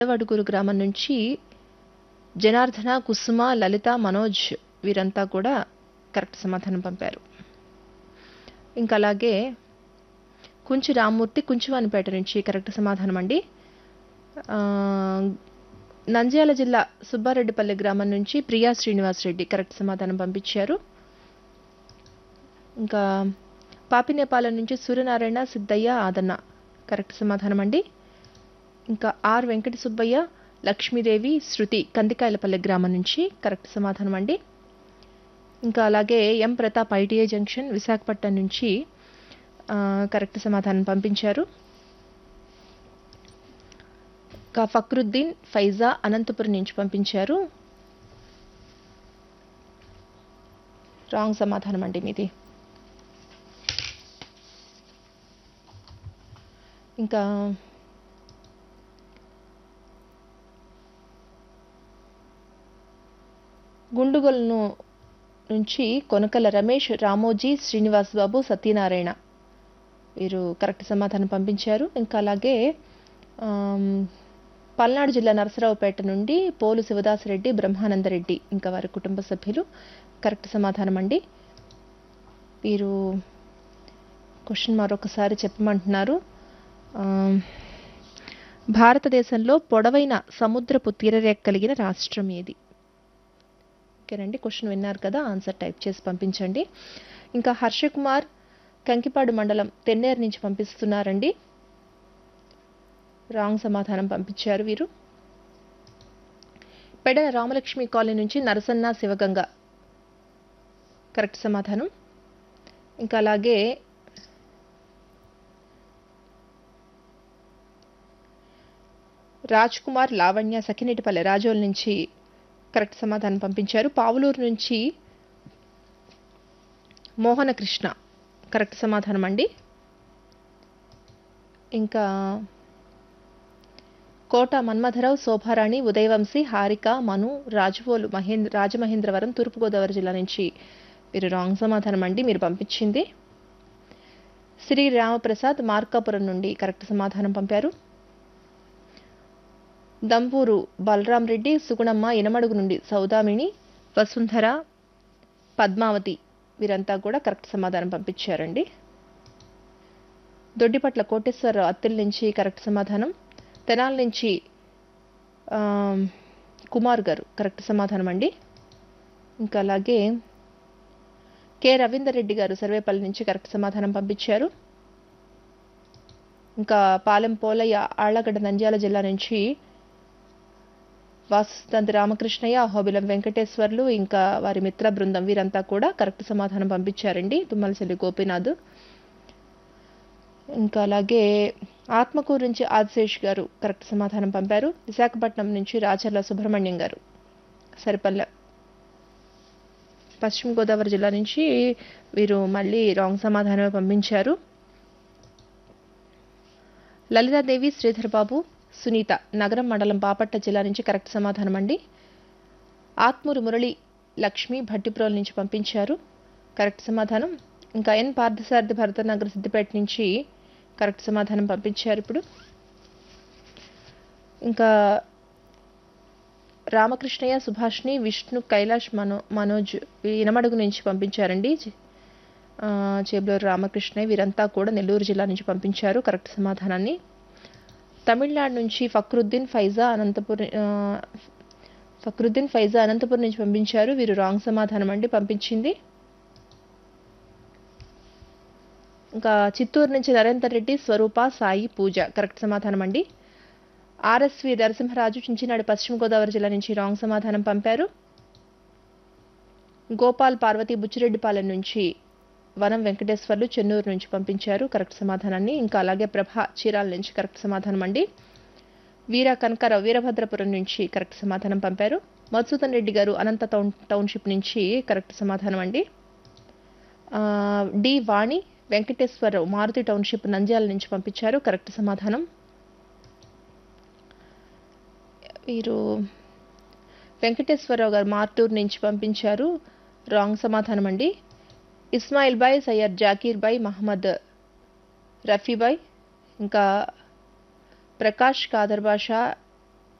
వడుగురు గ్రామం నుంచి జనార్దన కుసుమ లలిత మనోజ్ వీరంతా కూడా కరెక్ట్ సమాధానం పంపారు ఇంకా అలాగే కుంచి రామ్మూర్తి కుంచువానిపేట నుంచి కరెక్ట్ సమాధానం అండి ఆ, నంద్యాల జిల్లా సుబ్బారెడ్డిపల్లి గ్రామం నుంచి ప్రియా శ్రీనివాస్ రెడ్డి కరెక్ట్ సమాధానం పంపించారు ఇంకా పాపినేపాలెం నుంచి సూర్యనారాయణ సిద్ధయ్య ఆదన్న కరెక్ట్ సమాధానం అండి ఇంకా ఆర్ వెంకట సుబ్బయ్య లక్ష్మీదేవి శృతి కందికాయలపల్లి గ్రామం నుంచి కరెక్ట్ సమాధానం అండి ఇంకా అలాగే M Pratap ITI junction Visakhapatnam నుంచి ఆ, కరెక్ట్ సమాధానం పంపించారు ఇంకా ఫక్రుద్దీన్ ఫైజా అనంతపురం నుంచి పంపించారు రాంగ్ సమాధానం అండి మీది ఇంకా గుండుగొలను నుంచి కొనకల రమేష్ రామోజీ శ్రీనివాస్ బాబు సత్యనారాయణ వీరు కరెక్ట్ సమాధానం పంపించారు ఇంకా అలాగే ఆమ్, పల్నాడు జిల్లా నరసరావుపేట నుండి పోలు శివదాసరెడ్డి బ్రహ్మానందరెడ్డి ఇంకా వారి కుటుంబ సభ్యులు కరెక్ట్ సమాధానం అండి వీరు క్వశ్చన్ మరొకసారి చెప్పమంటున్నారు ఆమ్, భారతదేశంలో పొడవైన సముద్రపు తీరరేఖ కలిగిన రాష్ట్రం ఏది ఓకేనండి క్వశ్చన్ విన్నారు కదా ఆన్సర్ టైప్ చేసి పంపించండి ఇంకా హర్షకుమార్ కంకిపాడు మండలం తెన్నేరు నుంచి పంపిస్తున్నారండి రాంగ్ సమాధానం పంపించారు వీరు పెడన రామలక్ష్మి కాలనీ నుంచి నరసన్న శివగంగ కరెక్ట్ సమాధానం ఇంకా అలాగే రాజ్ కుమార్ లావణ్య సఖినేటిపల్లె రాజోల్ నుంచి కరెక్ట్ సమాధానం పంపించారు పావులూరు నుంచి మోహన కృష్ణ కరెక్ట్ సమాధానం అండి ఇంకా కోట మన్మథరావు శోభారాణి ఉదయవంశీ హారిక మను రాజవోలు మహేంద్ర రాజమహేంద్రవరం తూర్పుగోదావరి జిల్లా నుంచి మీరు రాంగ్ సమాధానం అండి మీరు పంపించింది శ్రీ రామప్రసాద్ మార్కాపురం నుండి కరెక్ట్ సమాధానం పంపారు దంపూరు బలరాం రెడ్డి సుగుణమ్మ ఇనమడుగు నుండి సౌదామిని వసుంధర పద్మావతి వీరంతా కూడా కరెక్ట్ సమాధానం పంపించారండి దొడ్డిపట్ల కోటేశ్వరరావు అత్తిల్ నుంచి కరెక్ట్ సమాధానం తెనాల నుంచి ఆమ్, కుమార్ గారు కరెక్ట్ సమాధానం అండి ఇంకా అలాగే కె రవీందర్ రెడ్డి గారు సర్వేపల్లి నుంచి కరెక్ట్ సమాధానం పంపించారు ఇంకా పాలెం పోలయ్య ఆళ్లగడ్డ నంద్యాల జిల్లా నుంచి వాసుతంతి రామకృష్ణయ్య అహోబిలం వెంకటేశ్వర్లు ఇంకా వారి మిత్ర బృందం వీరంతా కూడా కరెక్ట్ సమాధానం పంపించారండి తుమ్మలచెల్లి గోపీనాథ్ ఇంకా అలాగే ఆత్మకూరు నుంచి ఆదిశేష్ గారు కరెక్ట్ సమాధానం పంపారు విశాఖపట్నం నుంచి రాచర్ల సుబ్రహ్మణ్యం గారు సరిపల్లె పశ్చిమ గోదావరి జిల్లా నుంచి వీరు మళ్ళీ రాంగ్ సమాధానమే పంపించారు లలితాదేవి శ్రీధర్ బాబు సునీత నగరం మండలం బాపట్ల జిల్లా నుంచి కరెక్ట్ సమాధానం అండి ఆత్మూరు మురళి లక్ష్మి భట్టిప్రోల్ నుంచి పంపించారు కరెక్ట్ సమాధానం ఇంకా ఎన్ పార్థసారథి భరతనగర్ సిద్దిపేట నుంచి కరెక్ట్ సమాధానం పంపించారు ఇప్పుడు ఇంకా రామకృష్ణయ్య సుభాష్ని విష్ణు కైలాష్ మనో మనోజ్ వీ- ఇనమడుగు నుంచి పంపించారండి ఆ, చేబ్లూరు రామకృష్ణయ్య వీరంతా కూడా నెల్లూరు జిల్లా నుంచి పంపించారు కరెక్ట్ సమాధానాన్ని తమిళనాడు నుంచి ఫక్రుద్దీన్ ఫైజా అనంతపురం ఆ, ఫక్రుద్దీన్ ఫైజా అనంతపురం నుంచి పంపించారు వీరు రాంగ్ సమాధానం అండి పంపించింది ఇంకా చిత్తూరు నుంచి నరేందర్ రెడ్డి స్వరూప సాయి పూజ కరెక్ట్ సమాధానం అండి ఆర్ఎస్వి నరసింహరాజు చించినాడు పశ్చిమ గోదావరి జిల్లా నుంచి రాంగ్ సమాధానం పంపారు గోపాల్ పార్వతి బుచ్చిరెడ్డిపాలెం నుంచి వనం వెంకటేశ్వర్లు చెన్నూరు నుంచి పంపించారు కరెక్ట్ సమాధానాన్ని ఇంకా అలాగే ప్రభ చీరాల నుంచి కరెక్ట్ సమాధానం అండి వీర కనకారావు వీరభద్రపురం నుంచి కరెక్ట్ సమాధానం పంపారు మధుసూదన్ రెడ్డి గారు అనంత టౌన్ టౌన్షిప్ నుంచి కరెక్ట్ సమాధానం అండి ఆ, డి వాణి వెంకటేశ్వరరావు మారుతి టౌన్షిప్ నంద్యాల నుంచి పంపించారు కరెక్ట్ సమాధానం వీరు వెంకటేశ్వరరావు గారు మార్టూర్ నుంచి పంపించారు రాంగ్ సమాధానం అండి ఇస్మాయిల్ బాయ్ సయ్యద్ జాకీర్ బాయ్ మహమ్మద్ రఫీ బాయ్ ఇంకా ప్రకాష్ కాదర్ బాషా